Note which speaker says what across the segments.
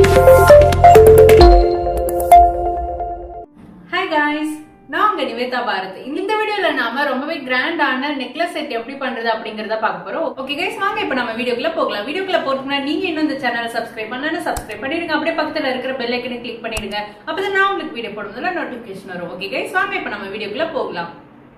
Speaker 1: hi guys நான் உங்க நிவேதா பாரத் இந்த வீடியோல நாம ரொம்பவே கிராண்டான நெக்லஸ் செட் எப்படி பண்றது அப்படிங்கறத பார்க்க போறோம் ஓகே கைஸ் வாங்க இப்போ நம்ம வீடியோக்குள்ள போகலாம் வீடியோக்குள்ள போறதுக்கு நீங்க இன்னும் இந்த சேனலை சப்ஸ்கிரைப் பண்ணலன்னா சப்ஸ்கிரைப் பண்ணிடுங்க அப்படியே பக்கத்துல இருக்கிற பெல் ஐக்கனை கிளிக் பண்ணிடுங்க அப்பதான் நான் உங்களுக்கு வீடியோ போடுறதுல நோட்டிபிகேஷன் வரும் ஓகே கைஸ் வாங்க இப்போ நம்ம வீடியோக்குள்ள போகலாம்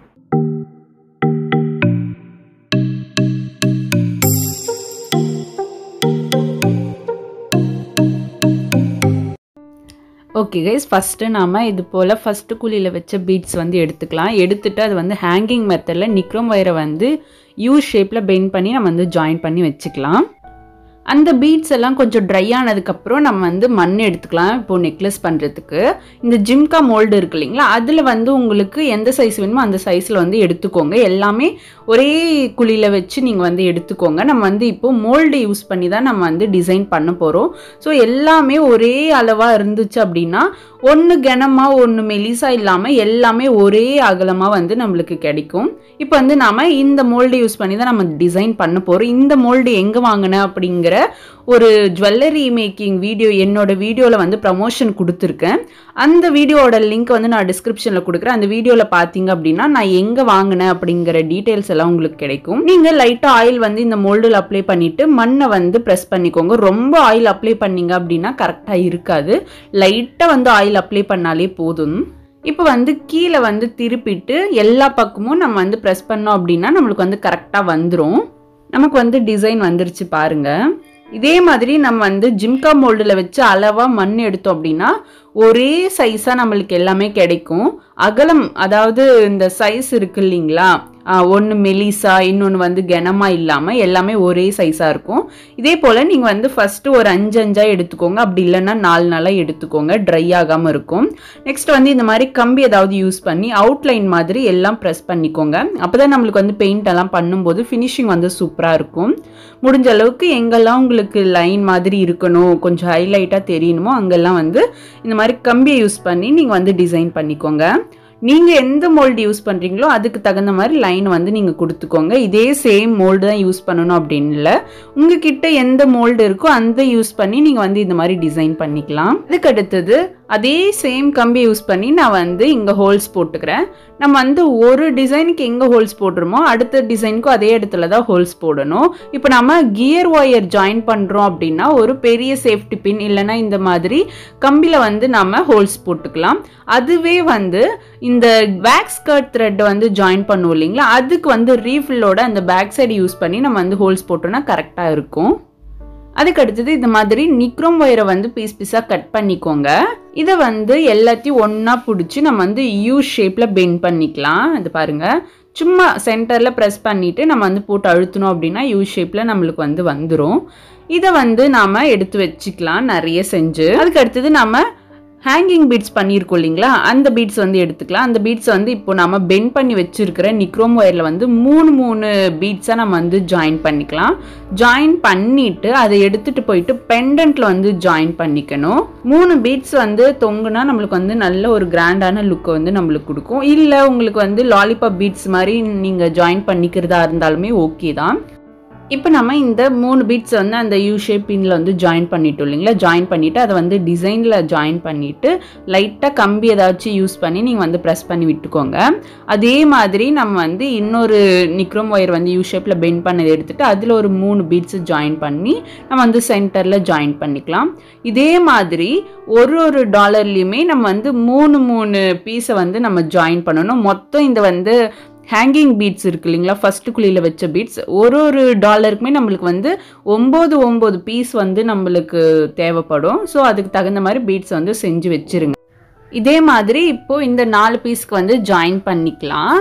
Speaker 2: ஓகே கைஸ் ஃபஸ்ட்டு நாம் இது போல் ஃபஸ்ட்டு குழியில் வச்ச பீட்ஸ் வந்து எடுத்துக்கலாம் எடுத்துட்டு அது வந்து ஹேங்கிங் மெத்தடில் நிக்ரோம் வயரை வந்து யூ ஷேப்பில் பெயிண்ட் பண்ணி நம்ம வந்து ஜாயின் பண்ணி வச்சுக்கலாம் அந்த பீட்ஸ் எல்லாம் கொஞ்சம் ட்ரை ஆனதுக்கப்புறம் நம்ம வந்து மண் எடுத்துக்கலாம் இப்போது நெக்லஸ் பண்ணுறதுக்கு இந்த ஜிம்கா மோல்டு இருக்கு இல்லைங்களா அதில் வந்து உங்களுக்கு எந்த சைஸ் வேணுமோ அந்த சைஸில் வந்து எடுத்துக்கோங்க எல்லாமே ஒரே குழியில் வச்சு நீங்கள் வந்து எடுத்துக்கோங்க நம்ம வந்து இப்போது மோல்டு யூஸ் பண்ணி தான் நம்ம வந்து டிசைன் பண்ண போகிறோம் ஸோ எல்லாமே ஒரே அளவாக இருந்துச்சு அப்படின்னா ஒன்று கனமாக ஒன்று மெலிசா இல்லாமல் எல்லாமே ஒரே அகலமாக வந்து நம்மளுக்கு கிடைக்கும் இப்போ வந்து நாம் இந்த மோல்டு யூஸ் பண்ணி தான் நம்ம டிசைன் பண்ண போகிறோம் இந்த மோல்டு எங்கே வாங்கினேன் அப்படிங்கிற ஒரு ஜுவல்லரி மேக்கிங் வீடியோ என்னோட வீடியோவில் வந்து ப்ரமோஷன் கொடுத்துருக்கேன் அந்த வீடியோவோட லிங்க் வந்து நான் டிஸ்கிரிப்ஷனில் கொடுக்குறேன் அந்த வீடியோவில் பார்த்தீங்க அப்படின்னா நான் எங்கே வாங்கினேன் அப்படிங்கிற டீட்டெயில்ஸ் எல்லாம் உங்களுக்கு கிடைக்கும் நீங்கள் லைட்டாக ஆயில் வந்து இந்த மோல்டில் அப்ளை பண்ணிவிட்டு மண்ணை வந்து ப்ரெஸ் பண்ணிக்கோங்க ரொம்ப ஆயில் அப்ளை பண்ணீங்க அப்படின்னா கரெக்டாக இருக்காது லைட்டாக வந்து ஆயில் அப்ளை பண்ணாலே போதும் இப்போ வந்து கீழே வந்து திருப்பிட்டு எல்லா பக்கமும் நம்ம வந்து ப்ரெஸ் பண்ணோம் அப்படின்னா நம்மளுக்கு வந்து கரெக்டாக வந்துடும் நமக்கு வந்து டிசைன் வந்துருச்சு பாருங்க இதே மாதிரி நம்ம வந்து ஜிம்கா மோல்டில் வச்சு அளவாக மண் எடுத்தோம் அப்படின்னா ஒரே சைஸாக நம்மளுக்கு எல்லாமே கிடைக்கும் அகலம் அதாவது இந்த சைஸ் இருக்கு இல்லைங்களா ஒன்று மெலிசா இன்னொன்று வந்து கனமாக இல்லாமல் எல்லாமே ஒரே சைஸாக இருக்கும் இதே போல் நீங்கள் வந்து ஃபஸ்ட்டு ஒரு அஞ்சு அஞ்சாக எடுத்துக்கோங்க அப்படி இல்லைன்னா நாலு நாளாக எடுத்துக்கோங்க ட்ரை ஆகாமல் இருக்கும் நெக்ஸ்ட் வந்து இந்த மாதிரி கம்பி ஏதாவது யூஸ் பண்ணி அவுட்லைன் மாதிரி எல்லாம் ப்ரெஸ் பண்ணிக்கோங்க அப்போ தான் நம்மளுக்கு வந்து பெயிண்ட் எல்லாம் பண்ணும்போது ஃபினிஷிங் வந்து சூப்பராக இருக்கும் முடிஞ்ச அளவுக்கு எங்கெல்லாம் உங்களுக்கு லைன் மாதிரி இருக்கணும் கொஞ்சம் ஹைலைட்டாக தெரியணுமோ அங்கெல்லாம் வந்து இந்த மாதிரி கம்பியை யூஸ் பண்ணி நீங்கள் வந்து டிசைன் பண்ணிக்கோங்க நீங்கள் எந்த மோல்டு யூஸ் பண்ணுறீங்களோ அதுக்கு தகுந்த மாதிரி லைன் வந்து நீங்கள் கொடுத்துக்கோங்க இதே சேம் மோல்டு தான் யூஸ் பண்ணணும் அப்படின்னு இல்லை உங்ககிட்ட எந்த மோல்டு இருக்கோ அந்த யூஸ் பண்ணி நீங்கள் வந்து இந்த மாதிரி டிசைன் பண்ணிக்கலாம் அதுக்கு அடுத்தது அதே சேம் கம்பி யூஸ் பண்ணி நான் வந்து இங்கே ஹோல்ஸ் போட்டுக்கிறேன் நம்ம வந்து ஒரு டிசைனுக்கு எங்கே ஹோல்ஸ் போடுறோமோ அடுத்த டிசைனுக்கும் அதே இடத்துல தான் ஹோல்ஸ் போடணும் இப்போ நம்ம கியர் ஒயர் ஜாயின் பண்ணுறோம் அப்படின்னா ஒரு பெரிய சேஃப்டி பின் இல்லைன்னா இந்த மாதிரி கம்பியில் வந்து நம்ம ஹோல்ஸ் போட்டுக்கலாம் அதுவே வந்து இந்த பேக் ஸ்கர்ட் த்ரெட் வந்து ஜாயின் பண்ணுவோம் இல்லைங்களா அதுக்கு வந்து ரீஃபில்லோட அந்த பேக் சைடு யூஸ் பண்ணி நம்ம வந்து ஹோல்ஸ் போட்டோம்னா கரெக்டாக இருக்கும் அதுக்கு அடுத்தது இந்த மாதிரி நிக்ரோம் ஒயரை வந்து பீஸ் பீஸாக கட் பண்ணிக்கோங்க இதை வந்து எல்லாத்தையும் ஒன்றா பிடிச்சி நம்ம வந்து யூ ஷேப்பில் பெண்ட் பண்ணிக்கலாம் இது பாருங்கள் சும்மா சென்டரில் ப்ரெஸ் பண்ணிவிட்டு நம்ம வந்து போட்டு அழுத்தணும் அப்படின்னா யூ ஷேப்பில் நம்மளுக்கு வந்து வந்துடும் இதை வந்து நாம் எடுத்து வச்சுக்கலாம் நிறைய செஞ்சு அதுக்கு அடுத்தது நம்ம ஹேங்கிங் பீட்ஸ் பண்ணியிருக்கோம் இல்லைங்களா அந்த பீட்ஸ் வந்து எடுத்துக்கலாம் அந்த பீட்ஸ் வந்து இப்போ நம்ம பெண்ட் பண்ணி வச்சிருக்கிற நிக்ரோம் ஒயரில் வந்து மூணு மூணு பீட்ஸாக நம்ம வந்து ஜாயின் பண்ணிக்கலாம் ஜாயின் பண்ணிட்டு அதை எடுத்துட்டு போயிட்டு பெண்டன்ட்ல வந்து ஜாயின் பண்ணிக்கணும் மூணு பீட்ஸ் வந்து தொங்குனா நம்மளுக்கு வந்து நல்ல ஒரு கிராண்டான லுக்கை வந்து நம்மளுக்கு கொடுக்கும் இல்லை உங்களுக்கு வந்து லாலிபாப் பீட்ஸ் மாதிரி நீங்கள் ஜாயின் பண்ணிக்கிறதா இருந்தாலுமே ஓகே தான் இப்போ நம்ம இந்த மூணு பீட்ஸ் வந்து அந்த யூ ஷேப் பின்ல வந்து ஜாயின் பண்ணிட்டோம் இல்லைங்களா ஜாயின் பண்ணிவிட்டு அதை வந்து டிசைனில் ஜாயின் பண்ணிவிட்டு லைட்டாக கம்பி ஏதாச்சும் யூஸ் பண்ணி நீங்கள் வந்து ப்ரெஸ் பண்ணி விட்டுக்கோங்க அதே மாதிரி நம்ம வந்து இன்னொரு நிக்ரோம் ஒயர் வந்து யூ ஷேப்பில் பெண்ட் பண்ணதை எடுத்துகிட்டு அதில் ஒரு மூணு பீட்ஸ் ஜாயின் பண்ணி நம்ம வந்து சென்டரில் ஜாயின் பண்ணிக்கலாம் இதே மாதிரி ஒரு ஒரு டாலர்லேயுமே நம்ம வந்து மூணு மூணு பீஸை வந்து நம்ம ஜாயின் பண்ணணும் மொத்தம் இந்த வந்து ஹேங்கிங் பீட்ஸ் இருக்கு இல்லைங்களா ஃபர்ஸ்ட் குழியில் வச்ச பீட்ஸ் ஒரு ஒரு டாலருக்குமே நம்மளுக்கு வந்து ஒம்பது ஒம்பது பீஸ் வந்து நம்மளுக்கு தேவைப்படும் ஸோ அதுக்கு தகுந்த மாதிரி பீட்ஸ் வந்து செஞ்சு வச்சிருங்க இதே மாதிரி இப்போ இந்த நாலு பீஸ்க்கு வந்து ஜாயின் பண்ணிக்கலாம்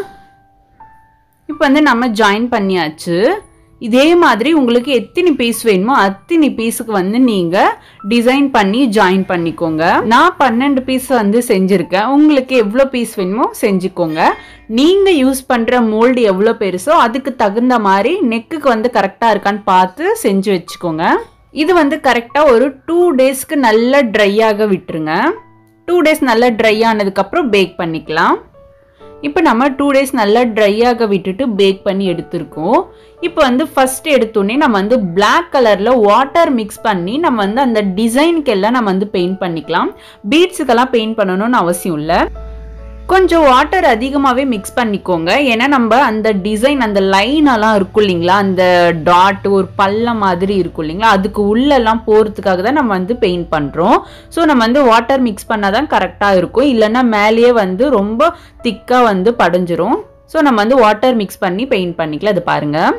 Speaker 2: இப்போ வந்து நம்ம ஜாயின் பண்ணியாச்சு இதே மாதிரி உங்களுக்கு எத்தனை பீஸ் வேணுமோ அத்தனை பீஸுக்கு வந்து நீங்கள் டிசைன் பண்ணி ஜாயின் பண்ணிக்கோங்க நான் பன்னெண்டு பீஸ் வந்து செஞ்சுருக்கேன் உங்களுக்கு எவ்வளோ பீஸ் வேணுமோ செஞ்சுக்கோங்க நீங்கள் யூஸ் பண்ணுற மோல்டு எவ்வளோ பெருசோ அதுக்கு தகுந்த மாதிரி நெக்குக்கு வந்து கரெக்டாக இருக்கான்னு பார்த்து செஞ்சு வச்சுக்கோங்க இது வந்து கரெக்டாக ஒரு டூ டேஸ்க்கு நல்லா ட்ரை ஆக விட்டுருங்க டூ டேஸ் நல்லா ட்ரை ஆனதுக்கப்புறம் பேக் பண்ணிக்கலாம் இப்போ நம்ம டூ டேஸ் நல்லா ட்ரை ஆக விட்டுட்டு பேக் பண்ணி எடுத்திருக்கோம் இப்போ வந்து ஃபர்ஸ்ட் எடுத்தோடனே நம்ம வந்து Black கலரில் வாட்டர் மிக்ஸ் பண்ணி நம்ம வந்து அந்த டிசைனுக்கெல்லாம் நம்ம வந்து பெயிண்ட் பண்ணிக்கலாம் பீட்ஸுக்கெல்லாம் பெயிண்ட் பண்ணணும்னு அவசியம் இல்லை கொஞ்சம் வாட்டர் அதிகமாகவே மிக்ஸ் பண்ணிக்கோங்க ஏன்னா நம்ம அந்த டிசைன் அந்த லைனெல்லாம் இருக்கும் இல்லைங்களா அந்த டாட் ஒரு பள்ளம் மாதிரி இருக்கும் இல்லைங்களா அதுக்கு உள்ளெல்லாம் போகிறதுக்காக தான் நம்ம வந்து பெயிண்ட் பண்ணுறோம் ஸோ நம்ம வந்து வாட்டர் மிக்ஸ் பண்ணால் தான் கரெக்டாக இருக்கும் இல்லைன்னா மேலேயே வந்து ரொம்ப திக்காக வந்து படைஞ்சிரும் ஸோ நம்ம வந்து வாட்டர் மிக்ஸ் பண்ணி பெயிண்ட் பண்ணிக்கலாம் அது பாருங்கள்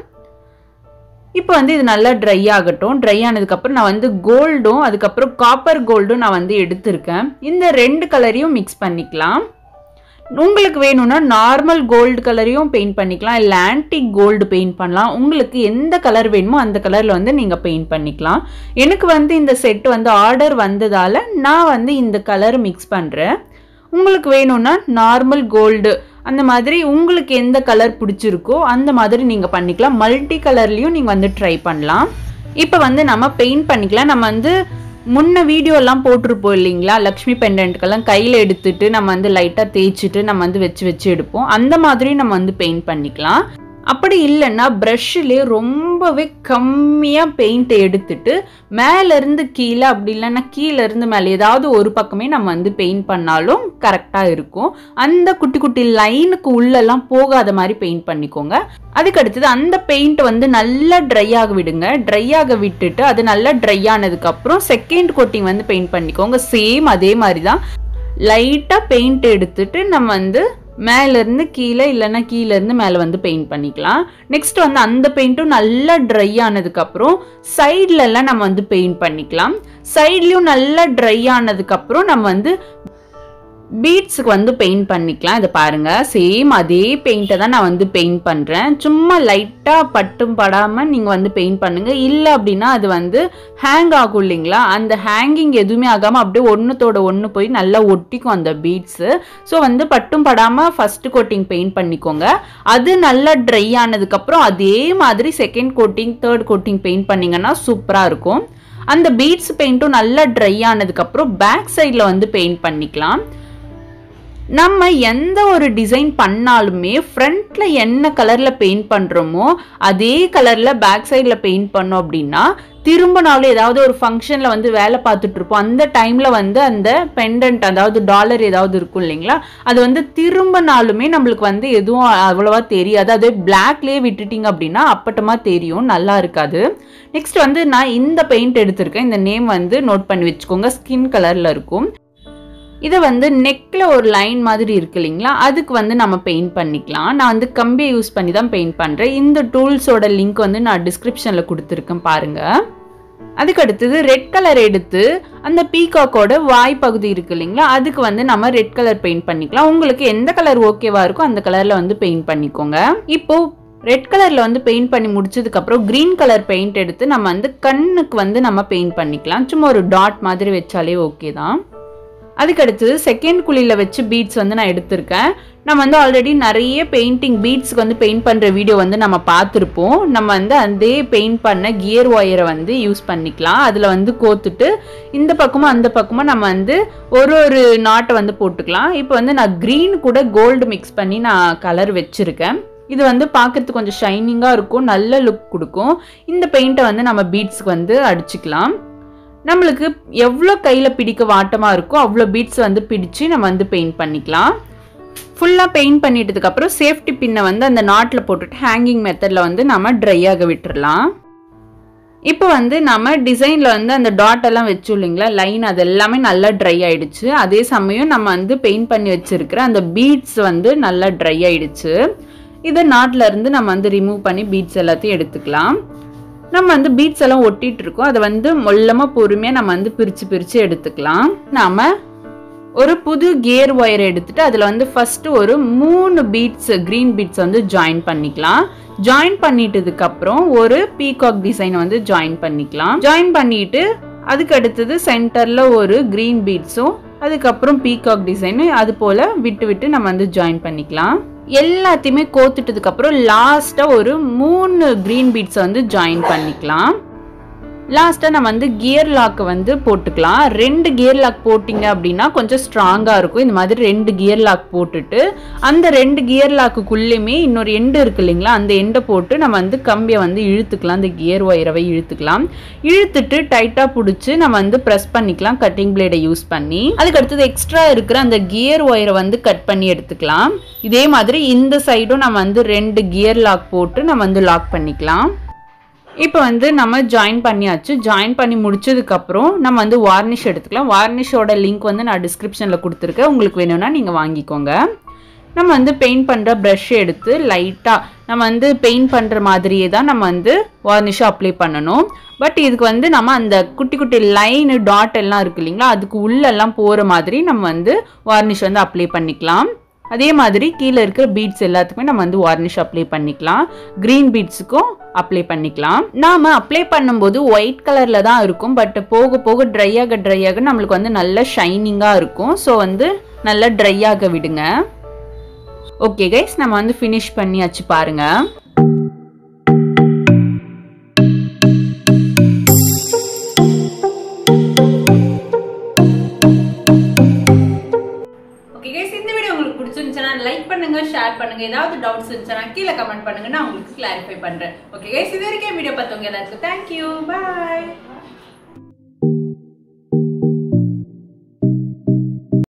Speaker 2: இப்போ வந்து இது நல்லா ட்ரை ஆகட்டும் ட்ரை ஆனதுக்கப்புறம் நான் வந்து கோல்டும் அதுக்கப்புறம் காப்பர் கோல்டும் நான் வந்து எடுத்திருக்கேன் இந்த ரெண்டு கலரையும் மிக்ஸ் பண்ணிக்கலாம் உங்களுக்கு வேணும்னா நார்மல் கோல்டு கலரையும் பெயிண்ட் பண்ணிக்கலாம் இல்லை ஆன்டிக் கோல்டு பெயிண்ட் பண்ணலாம் உங்களுக்கு எந்த கலர் வேணுமோ அந்த கலரில் வந்து நீங்கள் பெயிண்ட் பண்ணிக்கலாம் எனக்கு வந்து இந்த செட் வந்து ஆர்டர் வந்ததால் நான் வந்து இந்த கலர் மிக்ஸ் பண்ணுறேன் உங்களுக்கு வேணும்னா நார்மல் கோல்டு அந்த மாதிரி உங்களுக்கு எந்த கலர் பிடிச்சிருக்கோ அந்த மாதிரி நீங்கள் பண்ணிக்கலாம் மல்டி கலர்லேயும் நீங்கள் வந்து ட்ரை பண்ணலாம் இப்போ வந்து நம்ம பெயிண்ட் பண்ணிக்கலாம் நம்ம வந்து முன்ன வீடியோலாம் போட்டிருப்போம் இல்லைங்களா லக்ஷ்மி பெண்டன்ட்கெல்லாம் கையில் எடுத்துட்டு நம்ம வந்து லைட்டாக தேய்ச்சிட்டு நம்ம வந்து வச்சு வச்சு எடுப்போம் அந்த மாதிரி நம்ம வந்து பெயிண்ட் பண்ணிக்கலாம் அப்படி இல்லைன்னா ப்ரஷ்ஷிலே ரொம்பவே கம்மியாக பெயிண்ட் எடுத்துட்டு மேலேருந்து கீழே அப்படி இல்லைன்னா கீழேருந்து மேலே ஏதாவது ஒரு பக்கமே நம்ம வந்து பெயிண்ட் பண்ணாலும் கரெக்டாக இருக்கும் அந்த குட்டி குட்டி லைனுக்கு உள்ளெல்லாம் போகாத மாதிரி பெயிண்ட் பண்ணிக்கோங்க அதுக்கு அடுத்தது அந்த பெயிண்ட் வந்து நல்லா ட்ரை ஆக விடுங்க ட்ரை ஆக விட்டுட்டு அது நல்லா ட்ரை ஆனதுக்கப்புறம் செகண்ட் கோட்டிங் வந்து பெயிண்ட் பண்ணிக்கோங்க சேம் அதே மாதிரி தான் லைட்டாக பெயிண்ட் எடுத்துட்டு நம்ம வந்து மேலேருந்து கீழே இல்லைன்னா கீழேருந்து மேலே வந்து பெயிண்ட் பண்ணிக்கலாம் நெக்ஸ்ட் வந்து அந்த பெயிண்ட்டும் நல்லா ட்ரை ஆனதுக்கப்புறம் சைட்லலாம் நம்ம வந்து பெயிண்ட் பண்ணிக்கலாம் சைட்லேயும் நல்லா ட்ரை ஆனதுக்கப்புறம் நம்ம வந்து பீட்ஸுக்கு வந்து பெயிண்ட் பண்ணிக்கலாம் இதை பாருங்கள் சேம் அதே பெயிண்ட்டை தான் நான் வந்து பெயிண்ட் பண்ணுறேன் சும்மா லைட்டாக பட்டும் படாமல் நீங்கள் வந்து பெயிண்ட் பண்ணுங்கள் இல்லை அப்படின்னா அது வந்து ஹேங் ஆகும் இல்லைங்களா அந்த ஹேங்கிங் எதுவுமே ஆகாமல் அப்படியே ஒன்றுத்தோட ஒன்று போய் நல்லா ஒட்டிக்கும் அந்த பீட்ஸு ஸோ வந்து பட்டும் படாமல் ஃபஸ்ட்டு கோட்டிங் பெயிண்ட் பண்ணிக்கோங்க அது நல்லா ட்ரை ஆனதுக்கப்புறம் அதே மாதிரி second coating third coating paint பண்ணிங்கன்னா சூப்பராக இருக்கும் அந்த பீட்ஸ் பெயிண்ட்டும் நல்லா ட்ரை ஆனதுக்கப்புறம் பேக் சைடில் வந்து பெயிண்ட் பண்ணிக்கலாம் நம்ம எந்த ஒரு டிசைன் பண்ணாலுமே ஃப்ரண்ட்ல என்ன கலர்ல பெயிண்ட் பண்றோமோ அதே கலர்ல பேக் சைடில் பெயிண்ட் பண்ணோம் அப்படின்னா திரும்பினாலும் ஏதாவது ஒரு ஃபங்க்ஷனில் வந்து வேலை பார்த்துட்டு இருப்போம் அந்த டைமில் வந்து அந்த பெண்டன்ட் அதாவது டாலர் ஏதாவது இருக்கும் இல்லைங்களா அது வந்து திரும்பினாலுமே நம்மளுக்கு வந்து எதுவும் அவ்வளோவா தெரியாது அதே பிளாக்லேயே விட்டுட்டீங்க அப்படின்னா அப்பட்டமா தெரியும் நல்லா இருக்காது நெக்ஸ்ட் வந்து நான் இந்த பெயிண்ட் எடுத்திருக்கேன் இந்த நேம் வந்து நோட் பண்ணி வச்சுக்கோங்க ஸ்கின் கலரில் இருக்கும் இதை வந்து நெக்கில் ஒரு லைன் மாதிரி இருக்கு இல்லைங்களா அதுக்கு வந்து நம்ம பெயிண்ட் பண்ணிக்கலாம் நான் வந்து கம்பியை யூஸ் பண்ணி தான் பெயிண்ட் பண்ணுறேன் இந்த டூல்ஸோட லிங்க் வந்து நான் டிஸ்கிரிப்ஷனில் கொடுத்துருக்கேன் பாருங்கள் அதுக்கு அடுத்தது ரெட் கலர் எடுத்து அந்த பீகாக்கோட வாய் பகுதி இருக்கு இல்லைங்களா அதுக்கு வந்து நம்ம ரெட் கலர் பெயிண்ட் பண்ணிக்கலாம் உங்களுக்கு எந்த கலர் ஓகேவா இருக்கோ அந்த கலரில் வந்து பெயிண்ட் பண்ணிக்கோங்க இப்போ ரெட் கலரில் வந்து பெயிண்ட் பண்ணி முடிச்சதுக்கப்புறம் க்ரீன் கலர் பெயிண்ட் எடுத்து நம்ம வந்து கண்ணுக்கு வந்து நம்ம பெயிண்ட் பண்ணிக்கலாம் சும்மா ஒரு டாட் மாதிரி வச்சாலே ஓகே தான் அதுக்கு அடுத்தது செகண்ட் குழியில் வச்சு பீட்ஸ் வந்து நான் எடுத்திருக்கேன் நம்ம வந்து ஆல்ரெடி நிறைய பெயிண்டிங் பீட்ஸ்க்கு வந்து பெயிண்ட் பண்ணுற வீடியோ வந்து நம்ம பார்த்துருப்போம் நம்ம வந்து அதே பெயிண்ட் பண்ண கியர் ஒயரை வந்து யூஸ் பண்ணிக்கலாம் அதில் வந்து கோத்துட்டு இந்த பக்கமும் அந்த பக்கமும் நம்ம வந்து ஒரு ஒரு நாட்டை வந்து போட்டுக்கலாம் இப்போ வந்து நான் க்ரீன் கூட கோல்டு மிக்ஸ் பண்ணி நான் கலர் வச்சுருக்கேன் இது வந்து பார்க்கறதுக்கு கொஞ்சம் ஷைனிங்காக இருக்கும் நல்ல லுக் கொடுக்கும் இந்த பெயிண்ட்டை வந்து நம்ம பீட்ஸ்க்கு வந்து அடிச்சுக்கலாம் நம்மளுக்கு எவ்வளோ கையில் பிடிக்க வாட்டமாக இருக்கோ அவ்வளோ பீட்ஸ் வந்து பிடிச்சு நம்ம வந்து பெயிண்ட் பண்ணிக்கலாம் ஃபுல்லாக பெயிண்ட் பண்ணிட்டதுக்கப்புறம் சேஃப்டி பின்னை வந்து அந்த நாட்டில் போட்டுட்டு ஹேங்கிங் மெத்தடில் வந்து நம்ம ட்ரை ஆக விட்டுறலாம் இப்போ வந்து நம்ம டிசைனில் வந்து அந்த டாட் எல்லாம் வச்சோம் இல்லைங்களா லைன் அது எல்லாமே நல்லா ட்ரை ஆயிடுச்சு அதே சமயம் நம்ம வந்து பெயிண்ட் பண்ணி வச்சிருக்கிற அந்த பீட்ஸ் வந்து நல்லா ட்ரை ஆயிடுச்சு இதை நாட்டில் இருந்து நம்ம வந்து ரிமூவ் பண்ணி பீட்ஸ் எல்லாத்தையும் எடுத்துக்கலாம் நம்ம வந்து பீட்ஸ் எல்லாம் ஒட்டிட்டு இருக்கோம் அதை வந்து மொல்லமாக பொறுமையாக நம்ம வந்து பிரித்து பிரித்து எடுத்துக்கலாம் நாம ஒரு புது கியர் ஒயர் எடுத்துட்டு அதில் வந்து ஃபர்ஸ்ட் ஒரு மூணு பீட்ஸ் க்ரீன் பீட்ஸ் வந்து ஜாயின் பண்ணிக்கலாம் ஜாயின் பண்ணிட்டதுக்கு அப்புறம் ஒரு பீகாக் டிசைன் வந்து ஜாயின் பண்ணிக்கலாம் ஜாயின் பண்ணிட்டு அதுக்கு அடுத்தது சென்டர்ல ஒரு க்ரீன் பீட்ஸும் அதுக்கப்புறம் பீகாக் டிசைனு அது போல விட்டு விட்டு நம்ம வந்து ஜாயின் பண்ணிக்கலாம் எல்லாத்தையுமே கோத்துட்டதுக்கு அப்புறம் லாஸ்டா ஒரு மூணு க்ரீன் பீட்ஸை வந்து ஜாயின் பண்ணிக்கலாம் லாஸ்ட்டாக நம்ம வந்து கியர் லாக் வந்து போட்டுக்கலாம் ரெண்டு கியர் லாக் போட்டிங்க அப்படின்னா கொஞ்சம் ஸ்ட்ராங்காக இருக்கும் இந்த மாதிரி ரெண்டு கியர் லாக் போட்டுட்டு அந்த ரெண்டு கியர் லாக்குக்குள்ளேயுமே இன்னொரு எண்டு இருக்கு இல்லைங்களா அந்த எண்டை போட்டு நம்ம வந்து கம்பியை வந்து இழுத்துக்கலாம் அந்த கியர் ஒயரவை இழுத்துக்கலாம் இழுத்துட்டு டைட்டாக பிடிச்சி நம்ம வந்து ப்ரெஸ் பண்ணிக்கலாம் கட்டிங் பிளேடை யூஸ் பண்ணி அதுக்கு அடுத்தது எக்ஸ்ட்ரா இருக்கிற அந்த கியர் ஒயரை வந்து கட் பண்ணி எடுத்துக்கலாம் இதே மாதிரி இந்த சைடும் நம்ம வந்து ரெண்டு கியர் லாக் போட்டு நம்ம வந்து லாக் பண்ணிக்கலாம் இப்போ வந்து நம்ம ஜாயின் பண்ணியாச்சு ஜாயின் பண்ணி முடிச்சதுக்கப்புறம் நம்ம வந்து வார்னிஷ் எடுத்துக்கலாம் வார்னிஷோட லிங்க் வந்து நான் டிஸ்கிரிப்ஷனில் கொடுத்துருக்கேன் உங்களுக்கு வேணும்னா நீங்கள் வாங்கிக்கோங்க நம்ம வந்து பெயிண்ட் பண்ணுற ப்ரஷ் எடுத்து லைட்டாக நம்ம வந்து பெயிண்ட் பண்ணுற மாதிரியே தான் நம்ம வந்து வார்னிஷை அப்ளை பண்ணணும் பட் இதுக்கு வந்து நம்ம அந்த குட்டி குட்டி லைனு டாட் எல்லாம் இருக்கு இல்லைங்களா அதுக்கு உள்ளெல்லாம் போகிற மாதிரி நம்ம வந்து வார்னிஷ் வந்து அப்ளை பண்ணிக்கலாம் அதே மாதிரி கீழே இருக்கிற பீட்ஸ் எல்லாத்துக்குமே நம்ம வந்து வார்னிஷ் அப்ளை பண்ணிக்கலாம் க்ரீன் பீட்ஸுக்கும் அப்ளை பண்ணிக்கலாம் நாம் அப்ளை பண்ணும்போது ஒயிட் கலரில் தான் இருக்கும் பட் போக போக ட்ரை ஆக ட்ரை ஆக நம்மளுக்கு வந்து நல்ல ஷைனிங்காக இருக்கும் ஸோ வந்து நல்லா ட்ரை ஆக விடுங்க ஓகே கைஸ் நம்ம வந்து ஃபினிஷ் பண்ணியாச்சு பாருங்க
Speaker 1: ஓகே கைஸ் இந்த வீடியோ உங்களுக்கு பிடிச்சிருந்துச்சுன்னா லைக் பண்ணுங்க ஷேர் பண்ணுங்க ஏதாவது டவுட்ஸ் இருந்துச்சுன்னா கீழே கமெண்ட் பண்ணுங்க நான் உங்களுக்கு கிளாரிஃபை பண்றேன் ஓகே கைஸ் இது வரைக்கும் வீடியோ பார்த்தவங்க எல்லாத்துக்கும் தேங்க்யூ பாய்